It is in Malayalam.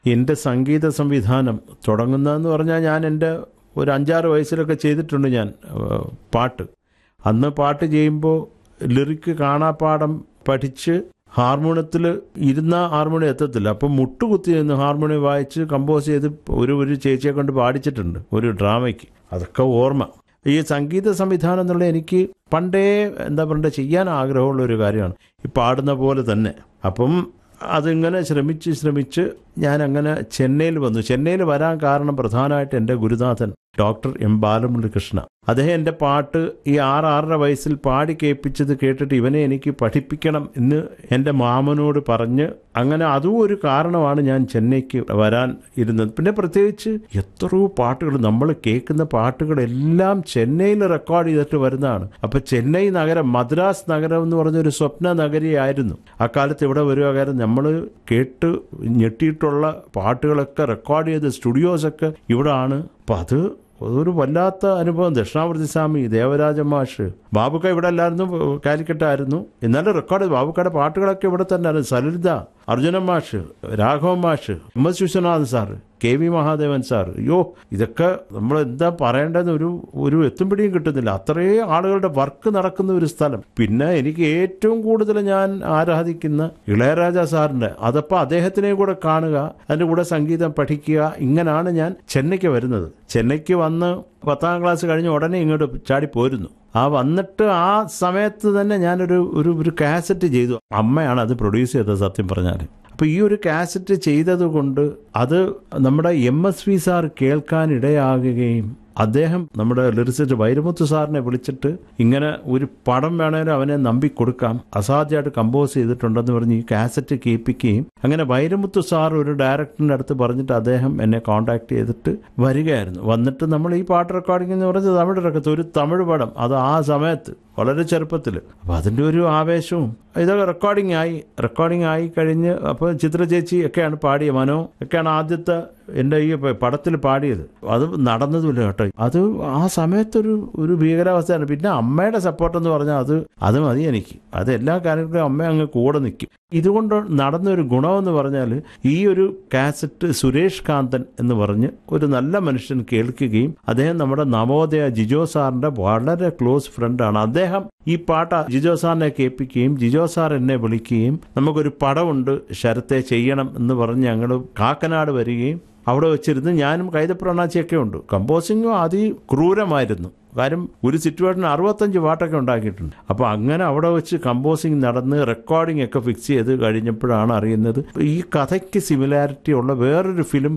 എൻ്റെ സംഗീത സംവിധാനം തുടങ്ങുന്നതെന്ന് പറഞ്ഞാൽ ഞാൻ എൻ്റെ ഒരു അഞ്ചാറ് വയസ്സിലൊക്കെ ചെയ്തിട്ടുണ്ട് ഞാൻ ഏഹ്, പാട്ട് അന്ന് പാട്ട് ചെയ്യുമ്പോൾ ലിറിക്ക് കാണാപ്പാടം പഠിച്ച് ഹാർമോണിയത്തിൽ ഇരുന്ന ഹാർമോണിയം എത്തത്തില്ല അപ്പം മുട്ടുകുത്തി നിന്ന് ഹാർമോണിയം വായിച്ച് കമ്പോസ് ചെയ്ത് ഒരു ഒരു ചേച്ചിയെ കൊണ്ട് പാടിച്ചിട്ടുണ്ട് ഒരു ഡ്രാമയ്ക്ക് അതൊക്കെ ഓർമ്മ ഈ സംഗീത സംവിധാനം എന്നുള്ള എനിക്ക് പണ്ടേ എന്താ പറയുക ചെയ്യാൻ ആഗ്രഹമുള്ള ഒരു കാര്യമാണ് ഈ പാടുന്ന പോലെ തന്നെ അപ്പം അതിങ്ങനെ ശ്രമിച്ച് ശ്രമിച്ച് ഞാൻ അങ്ങനെ ചെന്നൈയിൽ വന്നു ചെന്നൈയിൽ വരാൻ കാരണം പ്രധാനമായിട്ട് എൻ്റെ ഗുരുനാഥൻ ഡോക്ടർ എം ബാലമുരളികൃഷ്ണ അദ്ദേഹം എൻ്റെ പാട്ട് ഈ ആറ് ആറര വയസ്സിൽ പാടി കേൾപ്പിച്ചത് കേട്ടിട്ട് ഇവനെ എനിക്ക് പഠിപ്പിക്കണം എന്ന് എൻ്റെ മാമനോട് പറഞ്ഞ് അങ്ങനെ അതും ഒരു കാരണമാണ് ഞാൻ ചെന്നൈക്ക് വരാൻ ഇരുന്നത് പിന്നെ പ്രത്യേകിച്ച് എത്രയോ പാട്ടുകൾ നമ്മൾ കേൾക്കുന്ന പാട്ടുകളെല്ലാം ചെന്നൈയിൽ റെക്കോർഡ് ചെയ്തിട്ട് വരുന്നതാണ് അപ്പോൾ ചെന്നൈ നഗരം മദ്രാസ് നഗരം എന്ന് പറഞ്ഞൊരു സ്വപ്ന നഗരിയായിരുന്നു അക്കാലത്ത് ഇവിടെ വരുക കാരണം നമ്മൾ കേട്ട് ഞെട്ടിയിട്ടുള്ള പാട്ടുകളൊക്കെ റെക്കോർഡ് ചെയ്ത് സ്റ്റുഡിയോസൊക്കെ ഇവിടെ ആണ് അപ്പം അത് അതൊരു വല്ലാത്ത അനുഭവം ദക്ഷിണാമൂർത്തി സ്വാമി ദേവരാജ മാഷ് ബാബുക്ക ഇവിടെ അല്ലായിരുന്നു കാലിക്കട്ടായിരുന്നു എന്നാലും റെക്കോർഡ് ബാബുക്കയുടെ പാട്ടുകളൊക്കെ ഇവിടെ തന്നെ ആയിരുന്നു സലിത അർജുനൻ മാഷ് രാഘവൻ മാഷ് M S Viswanathan sir K V Mahadevan sir അയ്യോ ഇതൊക്കെ നമ്മൾ എന്താ പറയേണ്ടതെന്ന് ഒരു ഒരു എത്തുംപിടിയും കിട്ടുന്നില്ല അത്രയും ആളുകളുടെ വർക്ക് നടക്കുന്ന ഒരു സ്ഥലം പിന്നെ എനിക്ക് ഏറ്റവും കൂടുതൽ ഞാൻ ആരാധിക്കുന്ന ഇളയരാജ സാറിൻ്റെ അതപ്പോൾ അദ്ദേഹത്തിനെ കൂടെ കാണുക അതിൻ്റെ കൂടെ സംഗീതം പഠിക്കുക ഇങ്ങനെയാണ് ഞാൻ ചെന്നൈക്ക് വരുന്നത് ചെന്നൈക്ക് വന്ന് പത്താം ക്ലാസ് കഴിഞ്ഞ് ഉടനെ ഇങ്ങോട്ട് ചാടി പോരുന്നു ആ വന്നിട്ട് ആ സമയത്ത് തന്നെ ഞാനൊരു ഒരു ഒരു കാസറ്റ് ചെയ്തു അമ്മയാണ് അത് പ്രൊഡ്യൂസ് ചെയ്തത് സത്യം പറഞ്ഞാൽ അപ്പോൾ ഈ ഒരു കാസറ്റ് ചെയ്തത് കൊണ്ട് അത് നമ്മുടെ എം എസ് വി സാർ കേൾക്കാനിടയാകുകയും അദ്ദേഹം നമ്മുടെ ലിറിസിസ്റ്റ് വൈരമുത്ത് സാറിനെ വിളിച്ചിട്ട് ഇങ്ങനെ ഒരു പടം വേണേലും അവനെ നമ്പി കൊടുക്കാം അസാധ്യമായിട്ട് കമ്പോസ് ചെയ്തിട്ടുണ്ടെന്ന് പറഞ്ഞ് ഈ കാസറ്റ് കേൾപ്പിക്കുകയും അങ്ങനെ വൈരമുത്ത് സാർ ഒരു ഡയറക്ടറിൻ്റെ അടുത്ത് പറഞ്ഞിട്ട് അദ്ദേഹം എന്നെ കോൺടാക്ട് ചെയ്തിട്ട് വരികയായിരുന്നു വന്നിട്ട് നമ്മൾ ഈ പാട്ട് റെക്കോർഡിംഗ് എന്ന് പറഞ്ഞത് തമിഴ് റെക്കത്ത് ഒരു തമിഴ് പടം അത് ആ സമയത്ത് വളരെ ചെറുപ്പത്തിൽ അപ്പോൾ അതിൻ്റെ ഒരു ആവേശവും ഇതൊക്കെ റെക്കോർഡിംഗ് ആയി റെക്കോർഡിംഗ് ആയി കഴിഞ്ഞ് അപ്പോൾ ചിത്ര ചേച്ചി ഒക്കെയാണ് പാടിയ മനോ ഒക്കെയാണ് ആദ്യത്തെ എൻ്റെ ഈ പടത്തിൽ പാടിയത് അത് നടന്നതുമില്ല കേട്ടോ അത് ആ സമയത്തൊരു ഒരു ഭീകരാവസ്ഥയാണ് പിന്നെ അമ്മയുടെ സപ്പോർട്ട് എന്ന് പറഞ്ഞാൽ അത് അത് മതി എനിക്ക് അത് എല്ലാ കാര്യങ്ങൾക്കും അമ്മ അങ്ങ് കൂടെ നിൽക്കും ഇതുകൊണ്ട് നടന്നൊരു ഗുണമെന്ന് പറഞ്ഞാൽ ഈ ഒരു കാസറ്റ് സുരേഷ് കാന്തൻ എന്ന് പറഞ്ഞ് ഒരു നല്ല മനുഷ്യൻ കേൾക്കുകയും അദ്ദേഹം നമ്മുടെ നവോദയ ജിജോ സാറിന്റെ വളരെ ക്ലോസ് ഫ്രണ്ടാണ് അദ്ദേഹം ഈ പാട്ട് ജിജോ സാറിനെ കേൾപ്പിക്കുകയും ജിജോ സാർ എന്നെ വിളിക്കുകയും നമുക്കൊരു പടമുണ്ട് ശരത്തെ ചെയ്യണം എന്ന് പറഞ്ഞ് ഞങ്ങൾ കാക്കനാട് വരികയും അവിടെ വെച്ചിരുന്ന് ഞാനും കൈതപ്രണാച്ചിയൊക്കെ ഉണ്ട് കമ്പോസിങ്ങും അതിക്രൂരമായിരുന്നു കാര്യം ഒരു സിറ്റുവേഷൻ അറുപത്തഞ്ച് പാട്ടൊക്കെ ഉണ്ടാക്കിയിട്ടുണ്ട് അപ്പോൾ അങ്ങനെ അവിടെ വെച്ച് കമ്പോസിങ് നടന്ന് റെക്കോർഡിംഗ് ഒക്കെ ഫിക്സ് ചെയ്ത് കഴിഞ്ഞപ്പോഴാണ് അറിയുന്നത് ഈ കഥയ്ക്ക് സിമിലാരിറ്റി ഉള്ള വേറൊരു ഫിലിം